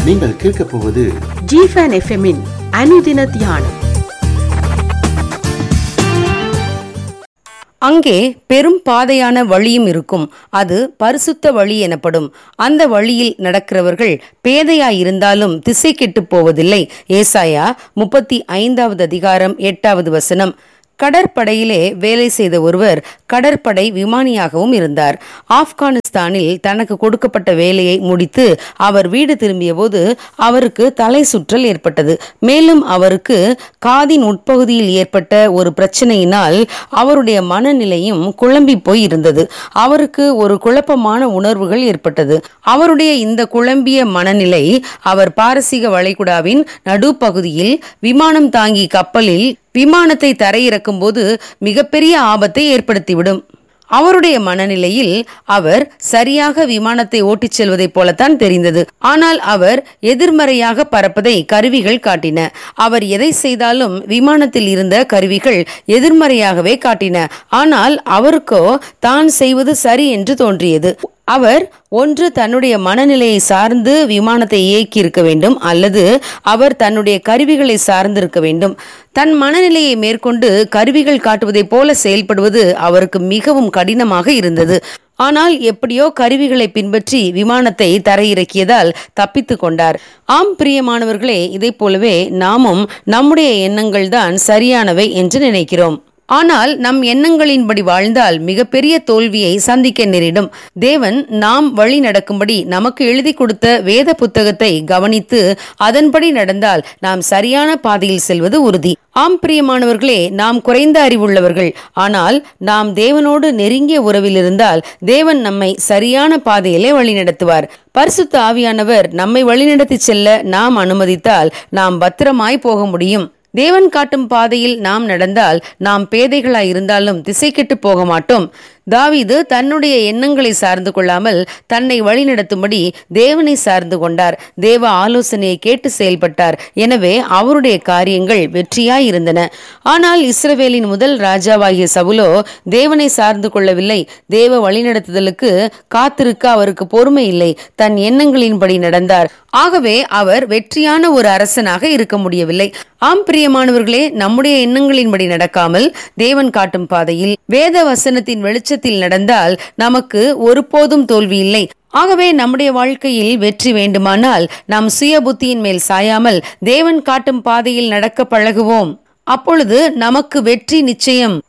நீங்கள் கேட்கப் போவது ஜிஃபன் எஃப்எம்மின் அனுதின தியானம் அங்கே பெரும் பாதையான வழியும் இருக்கும் அது பரிசுத்த வழி எனப்படும் அந்த வழியில் நடக்கிறவர்கள் பேதையாயிருந்தாலும் திசை கெட்டுப் போவதில்லை ஏசாயா முப்பத்தி ஐந்தாவது அதிகாரம் எட்டாவது வசனம் கடற்படையிலே வேலை செய்த ஒருவர் கடற்படை விமானியாகவும் இருந்தார் ஆப்கானிஸ்தானில் தனக்கு கொடுக்கப்பட்ட வேலையை முடித்து அவர் வீடு திரும்பியபோது அவருக்கு தலை சுற்றல் ஏற்பட்டது மேலும் அவருக்கு காதின் உட்பகுதியில் ஏற்பட்ட ஒரு பிரச்சனையினால் அவருடைய மனநிலையும் குழம்பி போய் இருந்தது அவருக்கு ஒரு குழப்பமான உணர்வுகள் ஏற்பட்டது அவருடைய இந்த குழம்பிய மனநிலை அவர் பாரசீக வளைகுடாவின் நடுப்பகுதியில் விமானம் தாங்கி கப்பலில் விமானத்தை தரையிறக்கும் போது மிகப்பெரிய ஆபத்தை ஏற்படுத்திவிடும் அவருடைய மனநிலையில் அவர் சரியாக விமானத்தை ஓட்டிச் செல்வதைப் போலத்தான் தெரிந்தது ஆனால் அவர் எதிர்மறையாக பறப்பதை கருவிகள் காட்டின அவர் எதை செய்தாலும் விமானத்தில் இருந்த கருவிகள் எதிர்மறையாகவே காட்டின ஆனால் அவருக்கோ தான் செய்வது சரி என்று தோன்றியது அவர் ஒன்று தன்னுடைய மனநிலையை சார்ந்து விமானத்தை இயக்கி இருக்க வேண்டும் அல்லது அவர் தன்னுடைய கருவிகளை சார்ந்து இருக்க வேண்டும் தன் மனநிலையை மேற்கொண்டு கருவிகள் காட்டுவதைப் போல செயல்படுவது அவருக்கு மிகவும் கடினமாக இருந்தது ஆனால் எப்படியோ கருவிகளை பின்பற்றி விமானத்தை தரையிறக்கியதால் தப்பித்து கொண்டார் ஆம் பிரியமானவர்களே இதைப் போலவே நாமும் நம்முடைய எண்ணங்கள் தான் சரியானவை என்று நினைக்கிறோம் ஆனால் நம் எண்ணங்களின்படி வாழ்ந்தால் மிகப்பெரிய தோல்வியை சந்திக்க நேரிடும் தேவன் நாம் வழி நடக்கும்படி நமக்கு எழுதி கொடுத்த வேத புத்தகத்தை கவனித்து அதன்படி நடந்தால் நாம் சரியான பாதையில் செல்வது உறுதி ஆம் பிரியமானவர்களே நாம் குறைந்த அறிவுள்ளவர்கள் ஆனால் நாம் தேவனோடு நெருங்கிய உறவில் இருந்தால் தேவன் நம்மை சரியான பாதையிலே வழிநடத்துவார் பரிசுத்த ஆவியானவர் நம்மை வழிநடத்தி செல்ல நாம் அனுமதித்தால் நாம் பத்திரமாய் போக முடியும் தேவன் காட்டும் பாதையில் நாம் நடந்தால் நாம் பேதைகளாய் இருந்தாலும் திசை கெட்டு போக மாட்டோம் தாவீது தன்னுடைய எண்ணங்களை சார்ந்து கொள்ளாமல் தன்னை வழிநடத்தும்படி தேவனை சார்ந்து கொண்டார் தேவ ஆலோசனையை கேட்டு செயல்பட்டார் எனவே அவருடைய காரியங்கள் வெற்றியாய் இருந்தன ஆனால் இஸ்ரவேலின் முதல் ராஜாவாகிய சவுலோ தேவனை சார்ந்து கொள்ளவில்லை தேவ வழிநடத்துதலுக்கு காத்திருக்க அவருக்கு பொறுமை இல்லை தன் எண்ணங்களின்படி நடந்தார் ஆகவே அவர் வெற்றியான ஒரு அரசனாக இருக்க முடியவில்லை ஆம் பிரியமானவர்களே நம்முடைய எண்ணங்களின்படி நடக்காமல் தேவன் காட்டும் பாதையில் வேத வசனத்தின் வெளிச்சத்தில் நடந்தால் நமக்கு ஒருபோதும் தோல்வி இல்லை ஆகவே நம்முடைய வாழ்க்கையில் வெற்றி வேண்டுமானால் நாம் சுய புத்தியின் மேல் சாயாமல் தேவன் காட்டும் பாதையில் நடக்க பழகுவோம் அப்பொழுது நமக்கு வெற்றி நிச்சயம்